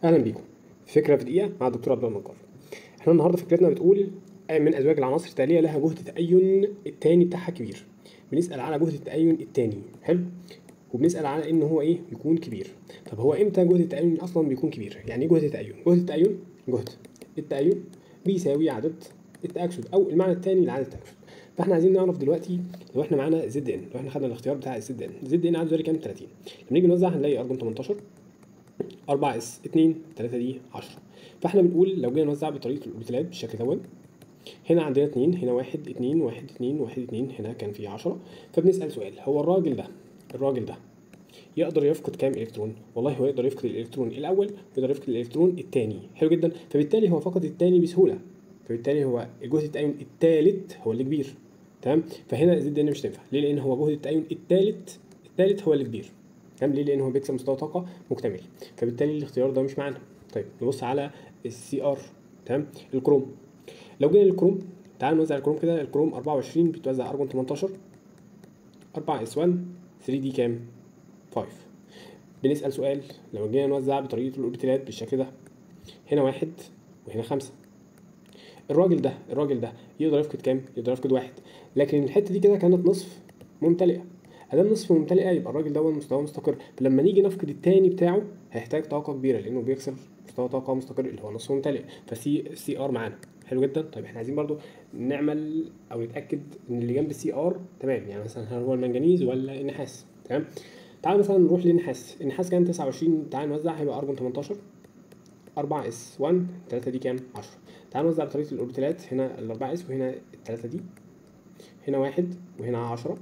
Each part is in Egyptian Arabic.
اهلا بيكم فكره في دقيقه مع الدكتور عبد الله النجار احنا النهارده فكرتنا بتقول من ازواج العناصر التاليه لها جهد تأين التاني بتاعها كبير بنسال على جهد التأين التاني حلو وبنسال على ان هو ايه يكون كبير طب هو امتى جهد التأين اصلا بيكون كبير يعني ايه جهد التأين جهد التأين جهد التأين بيساوي عدد التأكسد او المعنى الثاني لعدد التأكسد فاحنا عايزين نعرف دلوقتي لو احنا معانا زد ان لو احنا خدنا الاختيار بتاع الزد ان زد ان عدد ذلك كام 30 لما نيجي نوزع هنلاقي ارقام 18 4 اس 2 3 دي 10 فاحنا بنقول لو جينا نوزع بطريقه الاوربيتالات بالشكل دوت هنا عندنا 2 هنا 1 2 1 2 1 2 هنا كان في 10 فبنسال سؤال هو الراجل ده الراجل ده يقدر يفقد كام الكترون والله هو يقدر يفقد الالكترون الاول ويقدر يفقد الالكترون الثاني حلو جدا فبالتالي هو فقد الثاني بسهوله فبالتالي هو جهد التأين الثالث هو اللي كبير تمام فهنا زد ان مش تنفع ليه لان هو جهد التأين الثالث الثالث هو اللي كبير تمام ليه لان هو بيكسب مستوى طاقه مكتمل فبالتالي الاختيار ده مش معانا طيب نبص على السي ار تمام الكروم لو جينا للكروم تعال نوزع الكروم كده الكروم 24 بيتوزع ارجون 18 4 اس 1 3 دي كام 5 بنسال سؤال لو جينا نوزع بطريقه الاوربيتالات بالشكل ده هنا واحد وهنا خمسة الراجل ده الراجل ده يقدر يفقد كام يقدر يفقد واحد لكن الحته دي كده كانت نصف ممتلئه ادام نصف ممتلئه يبقى الراجل ده مستواه مستقر فلما نيجي نفقد التاني بتاعه هيحتاج طاقه كبيره لانه بيكسر مستوى طاقه مستقر اللي هو نصف ممتلئ فسي سي ار معانا حلو جدا طيب احنا عايزين برضو نعمل او نتاكد ان اللي جنب السي ار تمام يعني مثلا هل هو المنجنيز ولا النحاس تمام تعال مثلا نروح للنحاس النحاس كان 29 تعال نوزع هيبقى ارجون 18 4 اس 1 3 دي كام 10 تعال نوزع بطريقه الاوربيتالات هنا ال 4 اس وهنا الثلاثه دي هنا واحد وهنا 10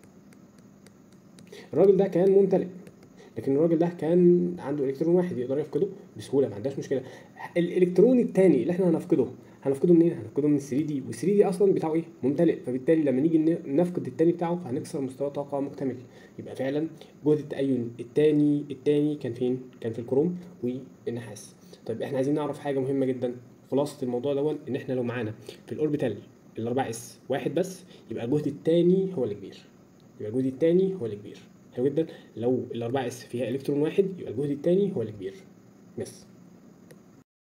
الراجل ده كان ممتلئ لكن الراجل ده كان عنده الكترون واحد يقدر يفقده بسهوله ما عندهاش مشكله الالكترون الثاني اللي احنا هنفقده هنفقده منين هنفقده من 3 دي وال 3 دي اصلا بتاعه ايه ممتلئ فبالتالي لما نيجي نفقد الثاني بتاعه فهنكسر مستوى طاقه مكتمل يبقى فعلا جهد التأين الثاني الثاني كان فين كان في الكروم والنحاس طيب احنا عايزين نعرف حاجه مهمه جدا خلاصه الموضوع دوت ان احنا لو معانا في الاوربيتال ال 4 اس واحد بس يبقى الجهد الثاني هو اللي كبير يبقى الجهد الثاني هو اللي كبير حلو جدا لو ال 4 اس فيها الكترون واحد يبقى الجهد الثاني هو اللي كبير بس